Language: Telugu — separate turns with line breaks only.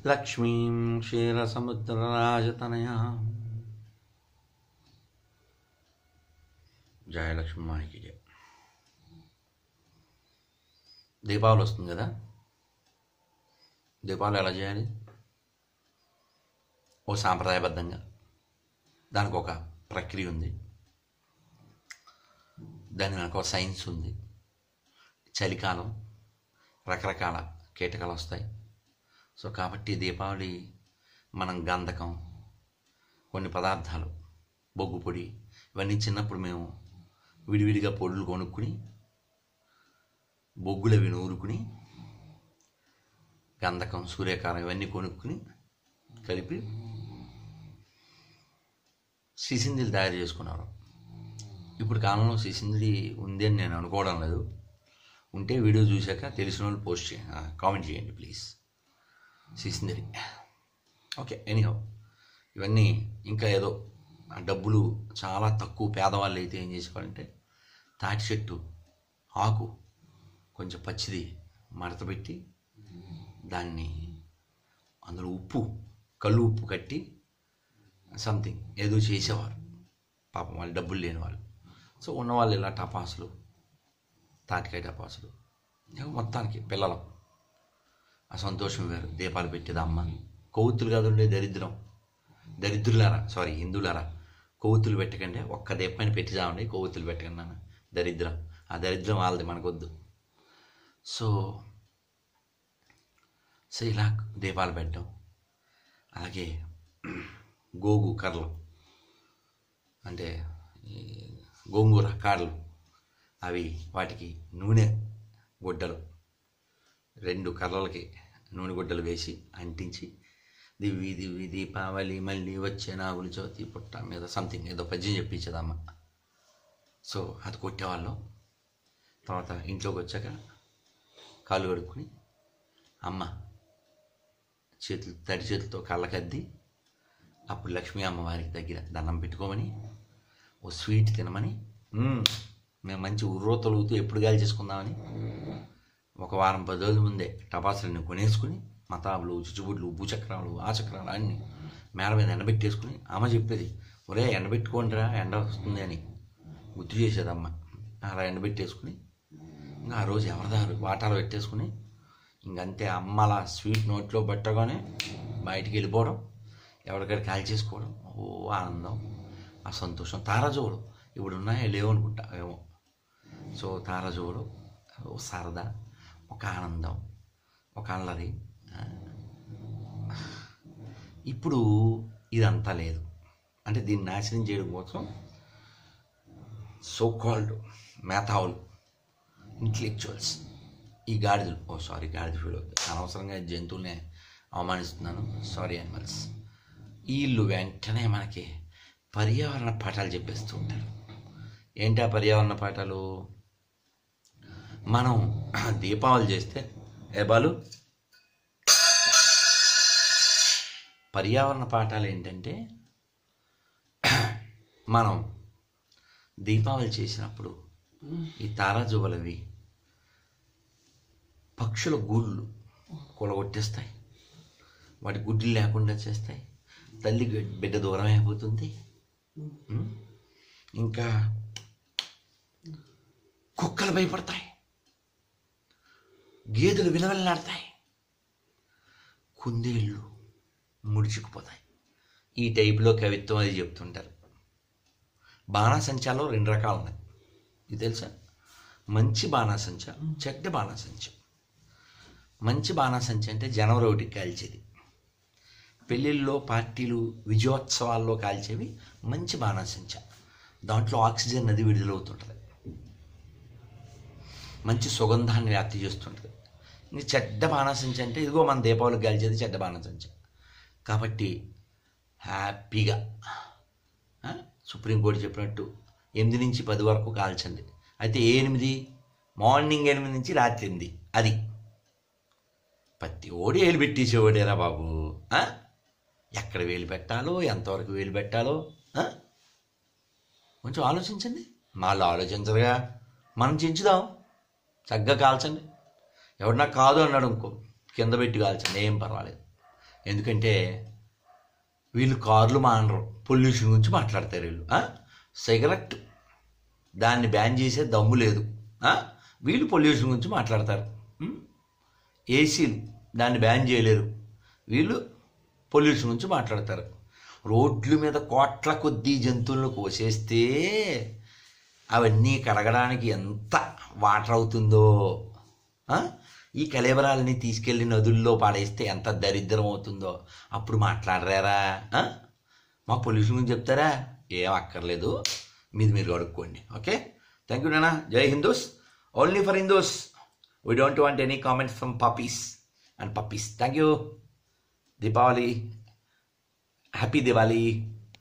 లక్ష్మీం క్షీరసముద్రరాజతనయా జయ లక్ష్మీ మాయకి జయ దీపావళి వస్తుంది కదా దీపావళి ఎలా చేయాలి ఓ సాంప్రదాయబద్ధంగా దానికి ఒక ప్రక్రియ ఉంది దాని వెనక ఒక సైన్స్ ఉంది చలికాలం రకరకాల కీటకాలు వస్తాయి సో కాబట్టి దీపావళి మనం గంధకం కొన్ని పదార్థాలు బొగ్గు పొడి ఇవన్నీ చిన్నప్పుడు మేము విడివిడిగా పొడులు కొనుక్కుని బొగ్గులవి నూరుకుని గంధకం సూర్యకారం ఇవన్నీ కొనుక్కుని కలిపి సిసిందిలు తయారు చేసుకున్నారు ఇప్పుడు కాలంలో సిసిందిలి ఉంది అని నేను అనుకోవడం లేదు ఉంటే వీడియో చూశాక తెలిసిన వాళ్ళు పోస్ట్ చే కామెంట్ చేయండి ప్లీజ్ సిసిందిలి ఓకే ఎనీహౌ ఇవన్నీ ఇంకా ఏదో ఆ డబ్బులు చాలా తక్కువ పేదవాళ్ళు అయితే ఏం చేసేవాళ్ళంటే తాటి చెట్టు ఆకు కొంచెం పచ్చిది మడతపెట్టి దాన్ని అందులో ఉప్పు కళ్ళు ఉప్పు కట్టి సంథింగ్ ఏదో చేసేవారు పాపం వాళ్ళు డబ్బులు లేని వాళ్ళు సో ఉన్నవాళ్ళు ఇలా టపాసులు తాటికాయ టపాసులు ఏవో మొత్తానికి పిల్లలు ఆ సంతోషం వేరు దీపాలు పెట్టేది అమ్మ కొవ్వొత్తులు కాదు ఉండే దరిద్రం దరిద్రులారా సారీ హిందువులారా కొవ్వొత్తులు పెట్టకండి ఒక్క దీపాన్ని పెట్టి చావండి కొవ్వొత్తులు పెట్టకండి నాన్న దరిద్రం ఆ దరిద్రం వాళ్ళది మనకొద్దు సో సో ఇలా దీపాలు పెట్టడం అలాగే గోగు కర్రలు అంటే ఈ గోంగూర కాడలు అవి వాటికి నూనె గుడ్డలు రెండు కర్రలకి నూనె గుడ్డలు వేసి అంటించి దివ్వి దివ్వి దీపావళి మళ్ళీ వచ్చే నాగుల చవితి పుట్ట మీద సంథింగ్ ఏదో పద్యం చెప్పించేదమ్మ సో అది కొట్టేవాళ్ళం తర్వాత ఇంట్లోకి వచ్చాక కాళ్ళు కడుక్కుని అమ్మ చేతులు తడి చేతులతో కళ్ళకద్ది అప్పుడు లక్ష్మీ అమ్మవారికి దగ్గర దండం పెట్టుకోమని ఓ స్వీట్ తినమని "మ్మ్, మేము మంచి ఉర్రో తొలుగుతూ ఎప్పుడు గాలి చేసుకుందామని ఒక వారం పది రోజుల ముందే టపాసులన్నీ కొనేసుకుని మతాబులు చుచ్చుబుడ్లు భూచక్రాలు ఆ చక్రాలు అన్నీ మేడ మీద ఎండబెట్టేసుకుని అమ్మ చెప్పేది ఒరే ఎండబెట్టుకోండిరా ఎండ వస్తుంది అని గుర్తు చేసేదమ్మ అలా ఎండబెట్టేసుకుని ఇంకా ఆ రోజు ఎవరిదారు వాటాలు పెట్టేసుకుని ఇంకంతే అమ్మ అలా స్వీట్ నోట్లో పట్టగానే బయటికి వెళ్ళిపోవడం ఎవరికైనా కాల్ చేసుకోవడం ఓ ఆనందం ఆ సంతోషం తారాజోడు ఇప్పుడు ఉన్నాయో లేవు అనుకుంటా ఏమో సో తారాజోడు ఓ సరదా ఒక ఆనందం ఒక అల్లరి ఆ. ఇప్పుడు ఇదంతా లేదు అంటే దీన్ని నాశనం చేయడం కోసం సో కాల్డ్ మేధావులు ఇంటలెక్చువల్స్ ఈ గాడిదలు ఓ సారీ గాడిద ఫీల్ అవుతుంది అనవసరంగా జంతువులనే అవమానిస్తున్నాను సారీ యానిమల్స్ వీళ్ళు వెంటనే మనకి పర్యావరణ పాఠాలు చెప్పేస్తూ ఉంటారు ఏంటి ఆ పర్యావరణ పాఠాలు మనం దీపావళి చేస్తే ఏ బాలు పర్యావరణ పాఠాలు ఏంటంటే మనం దీపావళి చేసినప్పుడు ఈ తారాజువలవి పక్షుల గూళ్ళు కూలగొట్టేస్తాయి వాటి గుడ్లు లేకుండా చేస్తాయి తల్లి గ- బిడ్డ దూరం అయిపోతుంది ఉం? ఇంకా కుక్కలు భయపడతాయి గేదెలు విలవెల్లాడతాయి కుందేళ్ళు ముడుచుకుపోతాయి ఈ టైపులో కవిత్వం అది చెప్తుంటారు బాణాసంచాలో రెండు రకాలు ఉన్నాయి ఇది తెలుసా మంచి బాణాసంచ చెడ్డ బాణాసంచ మంచి బాణాసంచ అంటే జనవరి ఒకటికి కాల్చేది పెళ్ళిళ్ళలో పార్టీలు విజయోత్సవాల్లో కాల్చేవి మంచి బాణాసంచ దాంట్లో ఆక్సిజన్ నది విడుదలవుతుంటుంది మంచి సుగంధాన్ని వ్యాప్తి చేస్తుంటుంది ఇంక చెడ్డ బాణాసంచ అంటే ఇదిగో మన దీపావళికి కాల్చేది చెడ్డ బాణాసంచ కాబట్టి హ్యాపీగా ఆ, సుప్రీంకోర్టు చెప్పినట్టు ఎనిమిది నుంచి పది వరకు కాల్చండి అయితే ఏ ఎనిమిది మార్నింగ్ ఎనిమిది నుంచి రాత్రి ఎనిమిది అది ప్రతి ఓడి వేలు పెట్టేసేవాడేరా బాబు ఆ? ఎక్కడ వేలు పెట్టాలో ఎంతవరకు వేలు పెట్టాలో ఆ? కొంచెం ఆలోచించండి వాళ్ళు ఆలోచించరుగా మనం చించుదాం చక్కగా కాల్చండి ఎవడన్నా కాదు అన్నాడు ఇంకో కింద పెట్టి కాల్చండి ఏం పర్వాలేదు ఎందుకంటే వీళ్ళు కార్లు మానరు పొల్యూషన్ గురించి మాట్లాడతారు వీళ్ళు ఆ? సిగరెట్ దాన్ని బ్యాన్ చేసే దమ్ము లేదు ఆ? వీళ్ళు పొల్యూషన్ గురించి మాట్లాడతారు ఉం? ఏసీలు దాన్ని బ్యాన్ చేయలేరు వీళ్ళు పొల్యూషన్ గురించి మాట్లాడతారు రోడ్ల మీద కోట్ల కొద్దీ జంతువులను కోసేస్తే అవన్నీ కడగడానికి ఎంత వాటర్ అవుతుందో ఆ? ఈ కలేబరాలని తీసుకెళ్లి నదుల్లో పాడేస్తే ఎంత దరిద్రం అవుతుందో అప్పుడు మాట్లాడరారా ఆ? మా పొల్యూషన్ గురించి చెప్తారా ఏం అక్కర్లేదు మీది మీరు అడుక్కోండి ఓకే థ్యాంక్ యూ నానా జై Hindus only for Hindus we don't want any comments from puppies and puppies thank you Deepavali happy Diwali